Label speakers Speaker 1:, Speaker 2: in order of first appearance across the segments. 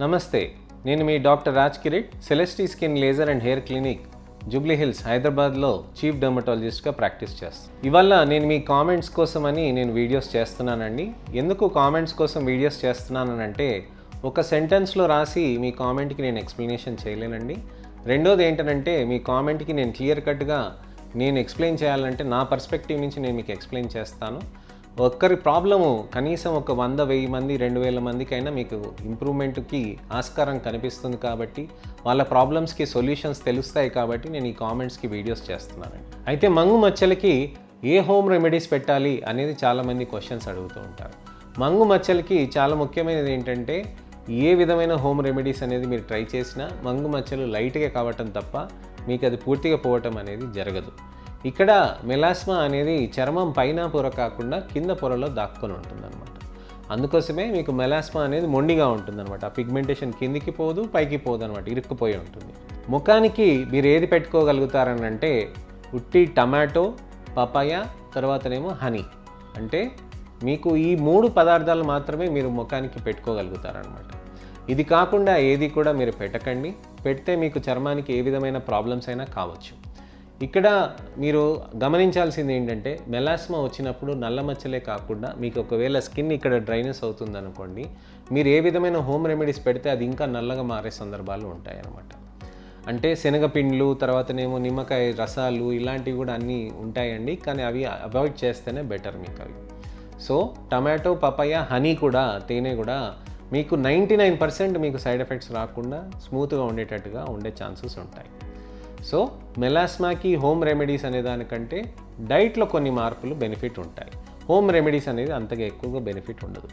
Speaker 1: నమస్తే నేను మీ doctor Raj Kireet Celestee skin laser and hair clinic Jubilee Hills హైదరాబాద్లో చీఫ్ డెర్మటాలజిస్ట్గా ప్రాక్టీస్ చేస్తాను ఇవాళ నేను మీ కామెంట్స్ కోసమని నేను వీడియోస్ చేస్తున్నానండి ఎందుకు కామెంట్స్ కోసం వీడియోస్ చేస్తున్నానంటే ఒక సెంటెన్స్లో రాసి మీ కామెంట్కి నేను ఎక్స్ప్లెనేషన్ చేయలేనండి రెండోది ఏంటంటే మీ కామెంట్కి నేను క్లియర్ కట్గా నేను ఎక్స్ప్లెయిన్ చేయాలంటే నా పర్స్పెక్టివ్ నుంచి నేను మీకు ఎక్స్ప్లెయిన్ చేస్తాను ఒక్కరి ప్రాబ్లము కనీసం ఒక వంద వెయ్యి మంది రెండు వేల మందికైనా మీకు ఇంప్రూవ్మెంట్కి ఆస్కారం కనిపిస్తుంది కాబట్టి వాళ్ళ ప్రాబ్లమ్స్కి సొల్యూషన్స్ తెలుస్తాయి కాబట్టి నేను ఈ కామెంట్స్కి వీడియోస్ చేస్తున్నానండి అయితే మంగు మచ్చలకి ఏ హోమ్ రెమెడీస్ పెట్టాలి అనేది చాలామంది క్వశ్చన్స్ అడుగుతూ ఉంటారు మంగు మచ్చలకి చాలా ముఖ్యమైనది ఏంటంటే ఏ విధమైన హోమ్ రెమెడీస్ అనేది మీరు ట్రై చేసినా మంగు మచ్చలు లైట్గా కావటం తప్ప మీకు అది పూర్తిగా పోవటం అనేది జరగదు ఇక్కడ మెలాస్మా అనేది చర్మం పైన పొర కాకుండా కింద పొరలో దాక్కొని ఉంటుందన్నమాట అందుకోసమే మీకు మెలాస్మా అనేది మొండిగా ఉంటుందన్నమాట ఆ పిగ్మెంటేషన్ కిందికి పోదు పైకి పోదు అనమాట ఇరుక్కుపోయి ఉంటుంది ముఖానికి మీరు ఏది పెట్టుకోగలుగుతారని అంటే ఉట్టి టమాటో పపాయ తర్వాతనేమో హనీ అంటే మీకు ఈ మూడు పదార్థాలు మాత్రమే మీరు ముఖానికి పెట్టుకోగలుగుతారనమాట ఇది కాకుండా ఏది కూడా మీరు పెట్టకండి పెడితే మీకు చర్మానికి ఏ విధమైన ప్రాబ్లమ్స్ అయినా కావచ్చు ఇక్కడ మీరు గమనించాల్సింది ఏంటంటే మెలాస్మా వచ్చినప్పుడు నల్ల మచ్చలే కాకుండా మీకు ఒకవేళ స్కిన్ ఇక్కడ డ్రైనెస్ అవుతుంది అనుకోండి మీరు ఏ విధమైన హోమ్ రెమెడీస్ పెడితే అది ఇంకా నల్లగా మారే సందర్భాలు ఉంటాయి అన్నమాట అంటే శనగపిండ్లు తర్వాతనేమో నిమ్మకాయ రసాలు ఇలాంటివి కూడా అన్నీ ఉంటాయండి కానీ అవి అవాయిడ్ చేస్తేనే బెటర్ మీకు అవి సో టమాటో పపాయ హనీ కూడా తేనె కూడా మీకు నైంటీ నైన్ పర్సెంట్ మీకు సైడ్ ఎఫెక్ట్స్ రాకుండా స్మూత్గా ఉండేటట్టుగా ఉండే ఛాన్సెస్ ఉంటాయి సో మెలాస్మాకి హోమ్ రెమెడీస్ అనే దానికంటే డైట్లో కొన్ని మార్పులు బెనిఫిట్ ఉంటాయి హోమ్ రెమెడీస్ అనేది అంతగా ఎక్కువగా బెనిఫిట్ ఉండదు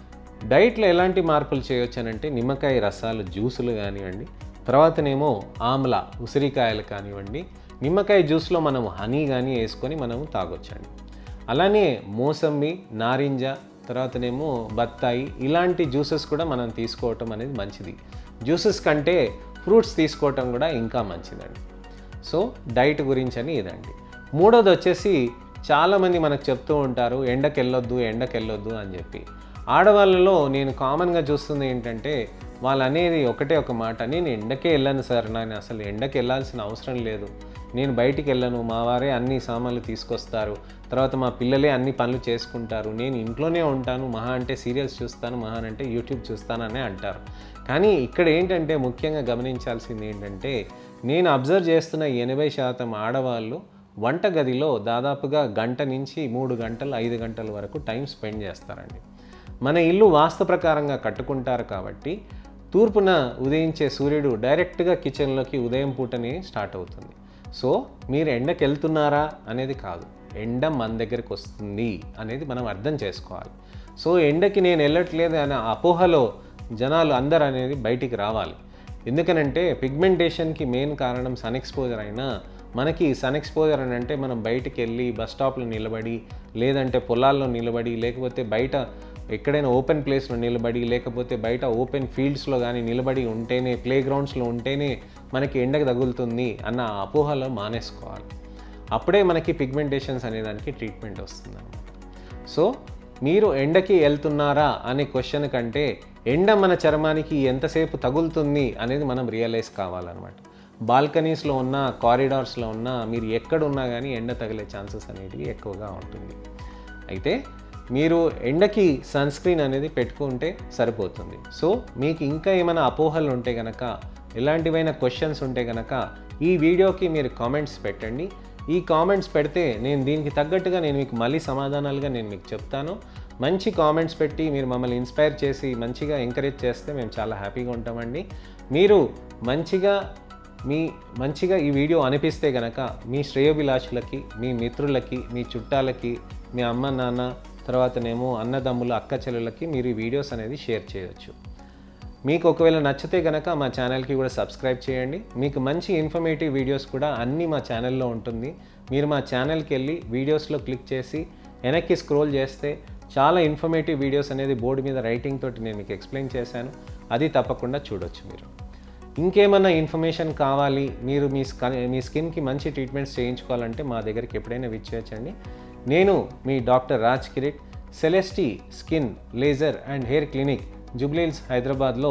Speaker 1: డైట్లో ఎలాంటి మార్పులు చేయొచ్చు అంటే నిమ్మకాయ రసాలు జ్యూసులు కానివ్వండి తర్వాతనేమో ఆమ్ల ఉసిరికాయలు కానివ్వండి నిమ్మకాయ జ్యూస్లో మనం హనీ కానీ వేసుకొని మనము తాగొచ్చండి అలానే మోసంబి నారింజ తర్వాతనేమో బత్తాయి ఇలాంటి జ్యూసెస్ కూడా మనం తీసుకోవటం అనేది మంచిది జ్యూసెస్ కంటే ఫ్రూట్స్ తీసుకోవటం కూడా ఇంకా మంచిదండి సో డైట్ గురించి అని ఇదండి మూడోది వచ్చేసి చాలామంది మనకు చెప్తూ ఉంటారు ఎండకి వెళ్ళొద్దు ఎండకి వెళ్ళొద్దు అని చెప్పి ఆడవాళ్ళలో నేను కామన్గా చూస్తుంది ఏంటంటే వాళ్ళు అనేది ఒకటే ఒక మాట నేను ఎండకే వెళ్ళను సార్ నేను అసలు ఎండకి వెళ్ళాల్సిన అవసరం లేదు నేను బయటికి వెళ్ళను మా వారే అన్ని సామాన్లు తీసుకొస్తారు తర్వాత మా పిల్లలే అన్ని పనులు చేసుకుంటారు నేను ఇంట్లోనే ఉంటాను మహా అంటే సీరియల్స్ చూస్తాను మహా అంటే యూట్యూబ్ చూస్తాననే అంటారు కానీ ఇక్కడ ఏంటంటే ముఖ్యంగా గమనించాల్సింది ఏంటంటే నేను అబ్జర్వ్ చేస్తున్న ఎనభై శాతం ఆడవాళ్ళు వంటగదిలో దాదాపుగా గంట నుంచి మూడు గంటలు ఐదు గంటల వరకు టైం స్పెండ్ చేస్తారండి మన ఇల్లు వాస్తు ప్రకారంగా కట్టుకుంటారు కాబట్టి తూర్పున ఉదయించే సూర్యుడు డైరెక్ట్గా కిచెన్లోకి ఉదయం పూటనే స్టార్ట్ అవుతుంది సో మీరు ఎండకి వెళ్తున్నారా అనేది కాదు ఎండ మన దగ్గరికి వస్తుంది అనేది మనం అర్థం చేసుకోవాలి సో ఎండకి నేను వెళ్ళట్లేదు అనే అపోహలో జనాలు అందరు అనేది బయటికి రావాలి ఎందుకనంటే పిగ్మెంటేషన్కి మెయిన్ కారణం సన్ ఎక్స్పోజర్ అయినా మనకి సన్ ఎక్స్పోజర్ అని అంటే మనం బయటికి వెళ్ళి బస్ స్టాప్లో నిలబడి లేదంటే పొలాల్లో నిలబడి లేకపోతే బయట ఎక్కడైనా ఓపెన్ ప్లేస్లో నిలబడి లేకపోతే బయట ఓపెన్ ఫీల్డ్స్లో కానీ నిలబడి ఉంటేనే ప్లే గ్రౌండ్స్లో ఉంటేనే మనకి ఎండకు తగులుతుంది అన్న అపోహలో మానేసుకోవాలి అప్పుడే మనకి పిగ్మెంటేషన్స్ అనే దానికి ట్రీట్మెంట్ వస్తుంది అనమాట సో మీరు ఎండకి వెళ్తున్నారా అనే క్వశ్చన్ కంటే ఎండ మన చర్మానికి ఎంతసేపు తగులుతుంది అనేది మనం రియలైజ్ కావాలన్నమాట బాల్కనీస్లో ఉన్న కారిడార్స్లో ఉన్న మీరు ఎక్కడ ఉన్నా కానీ ఎండ తగిలే ఛాన్సెస్ అనేటివి ఎక్కువగా ఉంటుంది అయితే మీరు ఎండకి సన్ స్క్రీన్ అనేది పెట్టుకుంటే సరిపోతుంది సో మీకు ఇంకా ఏమైనా అపోహలు ఉంటే కనుక ఎలాంటివైనా క్వశ్చన్స్ ఉంటే కనుక ఈ వీడియోకి మీరు కామెంట్స్ పెట్టండి ఈ కామెంట్స్ పెడితే నేను దీనికి తగ్గట్టుగా నేను మీకు మళ్ళీ సమాధానాలుగా నేను మీకు చెప్తాను మంచి కామెంట్స్ పెట్టి మీరు మమ్మల్ని ఇన్స్పైర్ చేసి మంచిగా ఎంకరేజ్ చేస్తే మేము చాలా హ్యాపీగా ఉంటామండి మీరు మంచిగా మీ మంచిగా ఈ వీడియో అనిపిస్తే కనుక మీ శ్రేయోభిలాషులకి మీ మిత్రులకి మీ చుట్టాలకి మీ అమ్మ నాన్న తర్వాతనేమో అన్నదమ్ములు అక్క చెల్లెలకి మీరు ఈ వీడియోస్ అనేది షేర్ చేయొచ్చు మీకు ఒకవేళ నచ్చితే కనుక మా ఛానల్కి కూడా సబ్స్క్రైబ్ చేయండి మీకు మంచి ఇన్ఫర్మేటివ్ వీడియోస్ కూడా అన్నీ మా ఛానల్లో ఉంటుంది మీరు మా ఛానల్కి వెళ్ళి వీడియోస్లో క్లిక్ చేసి వెనక్కి స్క్రోల్ చేస్తే చాలా ఇన్ఫర్మేటివ్ వీడియోస్ అనేది బోర్డు మీద రైటింగ్ తోటి నేను మీకు ఎక్స్ప్లెయిన్ చేశాను అది తప్పకుండా చూడొచ్చు మీరు ఇంకేమన్నా ఇన్ఫర్మేషన్ కావాలి మీరు మీ స్కన్ మీ స్కిన్కి మంచి ట్రీట్మెంట్స్ చేయించుకోవాలంటే మా దగ్గరికి ఎప్పుడైనా విచ్చేయచ్చండి నేను మీ doctor Raj Kireet Celestee skin laser and hair clinic Jubilee Hills హైదరాబాద్లో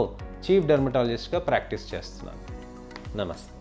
Speaker 1: చీఫ్ డెర్మటాలజిస్ట్గా ప్రాక్టీస్ చేస్తున్నాను నమస్తే